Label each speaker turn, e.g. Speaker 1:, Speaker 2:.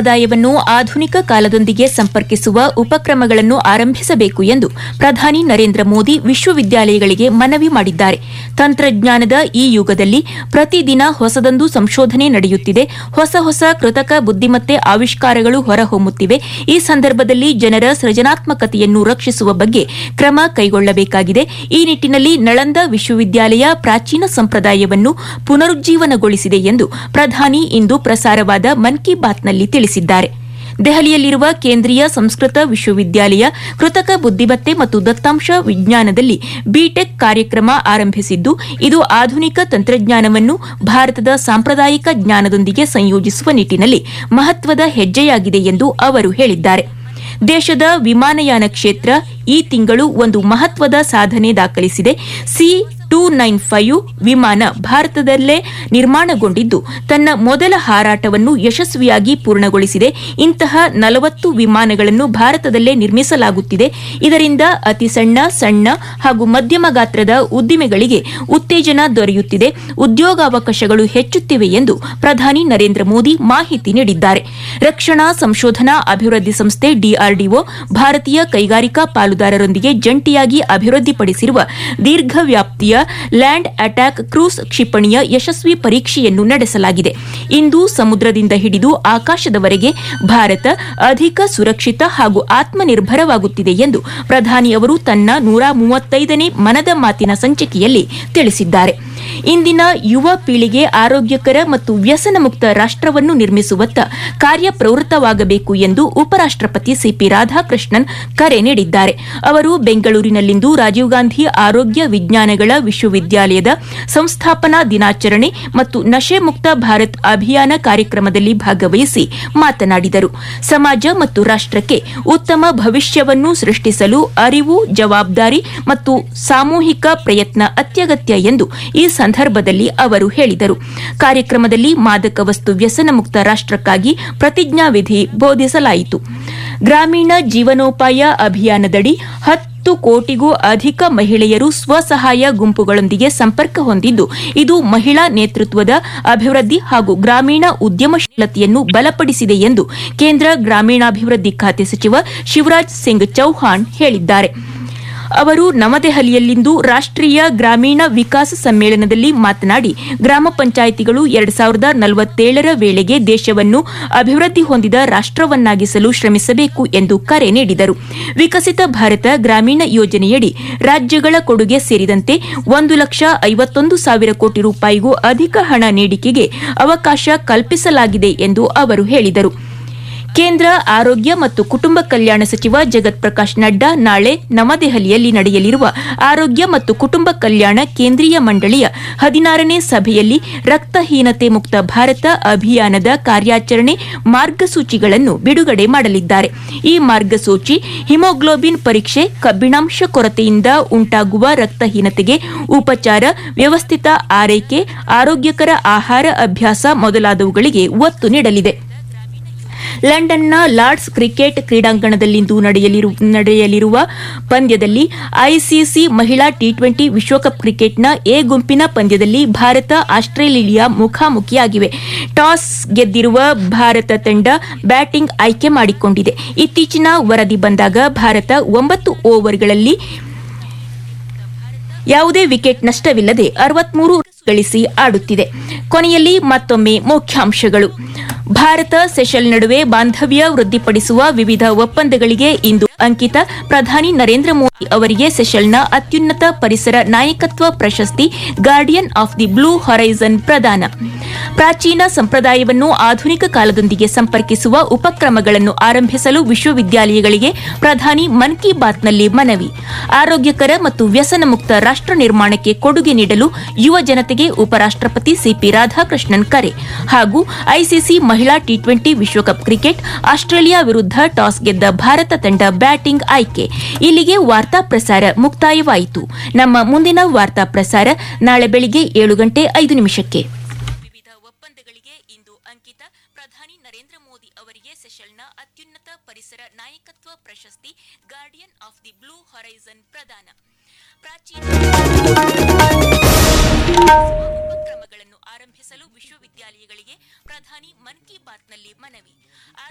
Speaker 1: ಸಂಪ್ರದಾಯವನ್ನು ಆಧುನಿಕ ಕಾಲದೊಂದಿಗೆ ಸಂಪರ್ಕಿಸುವ ಉಪಕ್ರಮಗಳನ್ನು ಆರಂಭಿಸಬೇಕು ಎಂದು ಪ್ರಧಾನಿ ನರೇಂದ್ರ ಮೋದಿ ವಿಶ್ವವಿದ್ಯಾಲಯಗಳಿಗೆ ಮನವಿ ಮಾಡಿದ್ದಾರೆ ತಂತ್ರಜ್ಞಾನದ ಈ ಯುಗದಲ್ಲಿ ಪ್ರತಿದಿನ ಹೊಸದೊಂದು ಸಂಶೋಧನೆ ನಡೆಯುತ್ತಿದೆ ಹೊಸ ಹೊಸ ಕೃತಕ ಬುದ್ದಿಮತ್ತೆ ಆವಿಷ್ಕಾರಗಳು ಹೊರಹೊಮ್ಮುತ್ತಿವೆ ಈ ಸಂದರ್ಭದಲ್ಲಿ ಜನರ ಸೃಜನಾತ್ಮಕತೆಯನ್ನು ರಕ್ಷಿಸುವ ಬಗ್ಗೆ ಕ್ರಮ ಕೈಗೊಳ್ಳಬೇಕಾಗಿದೆ ಈ ನಿಟ್ಟಿನಲ್ಲಿ ನಳಂದ ವಿಶ್ವವಿದ್ಯಾಲಯ ಪ್ರಾಚೀನ ಸಂಪ್ರದಾಯವನ್ನು ಪುನರುಜ್ಜೀವನಗೊಳಿಸಿದೆ ಎಂದು ಪ್ರಧಾನಿ ಇಂದು ಪ್ರಸಾರವಾದ ಮನ್ ಕಿ ಬಾತ್ನಲ್ಲಿ ತಿಳಿಸಿದ್ದಾರೆ ದೆಹಲಿಯಲ್ಲಿರುವ ಕೇಂದ್ರೀಯ ಸಂಸ್ಕೃತ ವಿಶ್ವವಿದ್ಯಾಲಯ ಕೃತಕ ಬುದ್ದಿಮತ್ತೆ ಮತ್ತು ದತ್ತಾಂಶ ವಿಜ್ಞಾನದಲ್ಲಿ ಬಿಟೆಕ್ ಕಾರ್ಯಕ್ರಮ ಆರಂಭಿಸಿದ್ದು ಇದು ಆಧುನಿಕ ತಂತ್ರಜ್ಞಾನವನ್ನು ಭಾರತದ ಸಾಂಪ್ರದಾಯಿಕ ಜ್ಞಾನದೊಂದಿಗೆ ಸಂಯೋಜಿಸುವ ನಿಟ್ಟಿನಲ್ಲಿ ಮಹತ್ವದ ಹೆಜ್ಜೆಯಾಗಿದೆ ಎಂದು ಅವರು ಹೇಳಿದ್ದಾರೆ ದೇಶದ ವಿಮಾನಯಾನ ಕ್ಷೇತ್ರ ಈ ತಿಂಗಳು ಒಂದು ಮಹತ್ವದ ಸಾಧನೆ ದಾಖಲಿಸಿದೆ ಸಿ ಟೂ ನೈನ್ ಫೈವ್ ವಿಮಾನ ಭಾರತದಲ್ಲೇ ನಿರ್ಮಾಣಗೊಂಡಿದ್ದು ತನ್ನ ಮೊದಲ ಹಾರಾಟವನ್ನು ಯಶಸ್ವಿಯಾಗಿ ಪೂರ್ಣಗೊಳಿಸಿದೆ ಇಂತಹ ನಲವತ್ತು ವಿಮಾನಗಳನ್ನು ಭಾರತದಲ್ಲೇ ನಿರ್ಮಿಸಲಾಗುತ್ತಿದೆ ಇದರಿಂದ ಅತಿ ಸಣ್ಣ ಸಣ್ಣ ಹಾಗೂ ಮಧ್ಯಮ ಗಾತ್ರದ ಉದ್ದಿಮೆಗಳಿಗೆ ಉತ್ತೇಜನ ದೊರೆಯುತ್ತಿದೆ ಉದ್ಯೋಗಾವಕಾಶಗಳು ಹೆಚ್ಚುತ್ತಿವೆ ಎಂದು ಪ್ರಧಾನಿ ನರೇಂದ್ರ ಮೋದಿ ಮಾಹಿತಿ ನೀಡಿದ್ದಾರೆ ರಕ್ಷಣಾ ಸಂಶೋಧನಾ ಅಭಿವೃದ್ಧಿ ಸಂಸ್ಥೆ ಡಿಆರ್ಡಿಒ ಭಾರತೀಯ ಕೈಗಾರಿಕಾ ಪಾಲುದಾರರೊಂದಿಗೆ ಜಂಟಿಯಾಗಿ ಅಭಿವೃದ್ಧಿಪಡಿಸಿರುವ ದೀರ್ಘವ್ಯಾಪ್ತಿಯ ಲ್ಯಾಂಡ್ ಅಟ್ಯಾಕ್ ಕ್ರೂಸ್ ಕ್ಷಿಪಣಿಯ ಯಶಸ್ವಿ ಪರೀಕ್ಷೆಯನ್ನು ನಡೆಸಲಾಗಿದೆ ಇಂದು ಸಮುದ್ರದಿಂದ ಹಿಡಿದು ಆಕಾಶದವರೆಗೆ ಭಾರತ ಅಧಿಕ ಸುರಕ್ಷಿತ ಹಾಗೂ ಆತ್ಮನಿರ್ಭರವಾಗುತ್ತಿದೆ ಎಂದು ಪ್ರಧಾನಿ ಅವರು ತನ್ನ ನೂರ ಮೂವತ್ತೈದನೇ ಮನದ ಮಾತಿನ ಸಂಚಿಕೆಯಲ್ಲಿ ತಿಳಿಸಿದ್ದಾರೆ ಇಂದಿನ ಯುವ ಪೀಳಿಗೆ ಆರೋಗ್ಯಕರ ಮತ್ತು ವ್ಯಸನ ಮುಕ್ತ ರಾಷ್ಟವನ್ನು ನಿರ್ಮಿಸುವತ್ತ ಕಾರ್ಯಪ್ರವೃತ್ತವಾಗಬೇಕು ಎಂದು ಉಪರಾಷ್ಟಪತಿ ಸಿಪಿ ರಾಧಾಕೃಷ್ಣನ್ ಕರೆ ನೀಡಿದ್ದಾರೆ ಅವರು ಬೆಂಗಳೂರಿನಲ್ಲಿಂದು ರಾಜೀವ್ ಗಾಂಧಿ ಆರೋಗ್ಯ ವಿಜ್ಞಾನಗಳ ವಿಶ್ವವಿದ್ಯಾಲಯದ ಸಂಸ್ಥಾಪನಾ ದಿನಾಚರಣೆ ಮತ್ತು ನಶೆ ಮುಕ್ತ ಭಾರತ್ ಅಭಿಯಾನ ಕಾರ್ಯಕ್ರಮದಲ್ಲಿ ಭಾಗವಹಿಸಿ ಮಾತನಾಡಿದರು ಸಮಾಜ ಮತ್ತು ರಾಷ್ಟಕ್ಕೆ ಉತ್ತಮ ಭವಿಷ್ಯವನ್ನು ಸೃಷ್ಟಿಸಲು ಅರಿವು ಜವಾಬ್ದಾರಿ ಮತ್ತು ಸಾಮೂಹಿಕ ಪ್ರಯತ್ನ ಅತ್ಯಗತ್ಯ ಎಂದು ಈ ಸಂದರ್ಭದಲ್ಲಿ ಅವರು ಹೇಳಿದರು ಕಾರ್ಯಕ್ರಮದಲ್ಲಿ ಮಾದಕ ವಸ್ತು ವ್ಯಸನ ಮುಕ್ತ ರಾಷ್ಟಕ್ಕಾಗಿ ಪ್ರತಿಜ್ಞಾವಿಧಿ ಬೋಧಿಸಲಾಯಿತು ಗ್ರಾಮೀಣ ಜೀವನೋಪಾಯ ಅಭಿಯಾನದಡಿ ಹತ್ತು ಕೋಟಿಗೂ ಅಧಿಕ ಮಹಿಳೆಯರು ಸ್ವಸಹಾಯ ಗುಂಪುಗಳೊಂದಿಗೆ ಸಂಪರ್ಕ ಹೊಂದಿದ್ದು ಇದು ಮಹಿಳಾ ನೇತೃತ್ವದ ಅಭಿವೃದ್ಧಿ ಹಾಗೂ ಗ್ರಾಮೀಣ ಉದ್ಯಮಶೀಲತೆಯನ್ನು ಬಲಪಡಿಸಿದೆ ಎಂದು ಕೇಂದ್ರ ಗ್ರಾಮೀಣಾಭಿವೃದ್ಧಿ ಖಾತೆ ಸಚಿವ ಶಿವರಾಜ್ ಸಿಂಗ್ ಚೌಹಾಣ್ ಹೇಳಿದ್ದಾರೆ ಅವರು ನವದೆಹಲಿಯಲ್ಲಿಂದು ರಾಷ್ಟೀಯ ಗ್ರಾಮೀಣ ವಿಕಾಸ ಸಮ್ಮೇಳನದಲ್ಲಿ ಮಾತನಾಡಿ ಗ್ರಾಮ ಪಂಚಾಯಿತಿಗಳು ಎರಡು ಸಾವಿರದ ನಲವತ್ತೇಳರ ವೇಳೆಗೆ ದೇಶವನ್ನು ಅಭಿವೃದ್ಧಿ ಹೊಂದಿದ ರಾಷ್ಟವನ್ನಾಗಿಸಲು ಶ್ರಮಿಸಬೇಕು ಎಂದು ಕರೆ ನೀಡಿದರು ವಿಕಸಿತ ಭಾರತ ಗ್ರಾಮೀಣ ಯೋಜನೆಯಡಿ ರಾಜ್ಯಗಳ ಕೊಡುಗೆ ಸೇರಿದಂತೆ ಒಂದು ಲಕ್ಷ ಐವತ್ತೊಂದು ಸಾವಿರ ಕೋಟಿ ರೂಪಾಯಿಗೂ ಅಧಿಕ ಹಣ ನೀಡಿಕೆಗೆ ಅವಕಾಶ ಕಲ್ಪಿಸಲಾಗಿದೆ ಎಂದು ಅವರು ಹೇಳಿದರು ಕೇಂದ್ರ ಆರೋಗ್ಯ ಮತ್ತು ಕುಟುಂಬ ಕಲ್ಯಾಣ ಸಚಿವ ಜಗತ್ ಪ್ರಕಾಶ್ ನಡ್ಡಾ ನಾಳೆ ನವದೆಹಲಿಯಲ್ಲಿ ನಡೆಯಲಿರುವ ಆರೋಗ್ಯ ಮತ್ತು ಕುಟುಂಬ ಕಲ್ಯಾಣ ಕೇಂದ್ರೀಯ ಮಂಡಳಿಯ ಹದಿನಾರನೇ ಸಭೆಯಲ್ಲಿ ರಕ್ತಹೀನತೆ ಮುಕ್ತ ಭಾರತ ಅಭಿಯಾನದ ಕಾರ್ಯಾಚರಣೆ ಮಾರ್ಗಸೂಚಿಗಳನ್ನು ಬಿಡುಗಡೆ ಮಾಡಲಿದ್ದಾರೆ ಈ ಮಾರ್ಗಸೂಚಿ ಹಿಮೋಗ್ಲೋಬಿನ್ ಪರೀಕ್ಷೆ ಕಬ್ಬಿಣಾಂಶ ಕೊರತೆಯಿಂದ ಉಂಟಾಗುವ ರಕ್ತಹೀನತೆಗೆ ಉಪಚಾರ ವ್ಯವಸ್ಥಿತ ಆರೈಕೆ ಆರೋಗ್ಯಕರ ಆಹಾರ ಅಭ್ಯಾಸ ಮೊದಲಾದವುಗಳಿಗೆ ಒತ್ತು ನೀಡಲಿದೆ ಲಂಡನ್ನ ಲಾರ್ಡ್ಸ್ ಕ್ರಿಕೆಟ್ ಕ್ರೀಡಾಂಗಣದಲ್ಲಿಂದು ನಡೆಯಲಿರುವ ಪಂದ್ಯದಲ್ಲಿ ಐಸಿಸಿ ಮಹಿಳಾ ಟಿ ಟ್ವೆಂಟಿ ವಿಶ್ವಕಪ್ ಕ್ರಿಕೆಟ್ನ ಎ ಗುಂಪಿನ ಪಂದ್ಯದಲ್ಲಿ ಭಾರತ ಆಸ್ಟ್ರೇಲಿಯಾ ಮುಖಾಮುಖಿಯಾಗಿವೆ ಟಾಸ್ ಗೆದ್ದಿರುವ ಭಾರತ ತಂಡ ಬ್ಯಾಟಿಂಗ್ ಆಯ್ಕೆ ಮಾಡಿಕೊಂಡಿದೆ ಇತ್ತೀಚಿನ ವರದಿ ಬಂದಾಗ ಭಾರತ ಒಂಬತ್ತು ಓವರ್ಗಳಲ್ಲಿ ಯಾವುದೇ ವಿಕೆಟ್ ನಷ್ಟವಿಲ್ಲದೆ ಅರವತ್ಮೂರು ಗಳಿಸಿ ಆಡುತ್ತಿದೆ ಕೊನೆಯಲ್ಲಿ ಮತ್ತೊಮ್ಮೆ ಮುಖ್ಯಾಂಶಗಳು ಭಾರತ ಸೆಷಲ್ ನಡುವೆ ಬಾಂಧವ್ಯ ವೃದ್ಧಿಪಡಿಸುವ ವಿವಿಧ ಒಪ್ಪಂದಗಳಿಗೆ ಇಂದು ಅಂಕಿತ ಪ್ರಧಾನಿ ನರೇಂದ್ರ ಮೋದಿ ಅವರಿಗೆ ಸೆಷಲ್ನ ಅತ್ಯುನ್ನತ ಪರಿಸರ ನಾಯಕತ್ವ ಪ್ರಶಸ್ತಿ Guardian of the Blue Horizon ಪ್ರದಾನ ಪ್ರಾಚೀನ ಸಂಪ್ರದಾಯವನ್ನು ಆಧುನಿಕ ಕಾಲದೊಂದಿಗೆ ಸಂಪರ್ಕಿಸುವ ಉಪಕ್ರಮಗಳನ್ನು ಆರಂಭಿಸಲು ವಿಶ್ವವಿದ್ಯಾಲಯಗಳಿಗೆ ಪ್ರಧಾನಿ ಮನ್ ಕಿ ಬಾತ್ನಲ್ಲಿ ಮನವಿ ಆರೋಗ್ಯಕರ ಮತ್ತು ವ್ಯಸನ ಮುಕ್ತ ರಾಷ್ಟ ನಿರ್ಮಾಣಕ್ಕೆ ಕೊಡುಗೆ ನೀಡಲು ಯುವ ಜನತೆಗೆ ಉಪರಾಷ್ಟಪತಿ ಸಿಪಿ ರಾಧಾಕೃಷ್ಣನ್ ಕರೆ ಹಾಗೂ ಐಸಿಸಿ ಮಹಿಳಾ ಟಿ ಟ್ವೆಂಟಿ ವಿಶ್ವಕಪ್ ಕ್ರಿಕೆಟ್ ಆಸ್ಟ್ರೇಲಿಯಾ ವಿರುದ್ಧ ಟಾಸ್ ಗೆದ್ದ ಭಾರತ ತಂಡ ಬ್ಯಾಟಿಂಗ್ ಆಯ್ಕೆ ಇಲ್ಲಿಗೆ ವಾರ್ತಾ ಪ್ರಸಾರ ಮುಕ್ತಾಯವಾಯಿತು ನಮ್ಮ ಮುಂದಿನ ವಾರ್ತಾ ಪ್ರಸಾರ ನಾಳೆ ಬೆಳಿಗ್ಗೆ ಏಳು ಗಂಟೆ ಐದು ನಿಮಿಷಕ್ಕೆ ವಿವಿಧ ಒಪ್ಪಂದಗಳಿಗೆ ಇಂದು ಅಂಕಿತ ಪ್ರಧಾನಿ ನರೇಂದ್ರ ಮೋದಿ ಅವರಿಗೆ ಸೆಷಲ್ನ ಅತ್ಯುನ್ನತ ಪರಿಸರ ನಾಯಕತ್ವ ಪ್ರಶಸ್ತಿ Guardian of the Blue Horizon ಪ್ರದಾನ ಪ್ರಾಚೀನ ಉಪಕ್ರಮಗಳನ್ನು ಆರಂಭಿಸಲು ವಿಶ್ವವಿದ್ಯಾಲಯಗಳಿಗೆ ಪ್ರಧಾನಿ ಮನ್ ಕಿ ಬಾತ್ನಲ್ಲಿ ಮನವಿ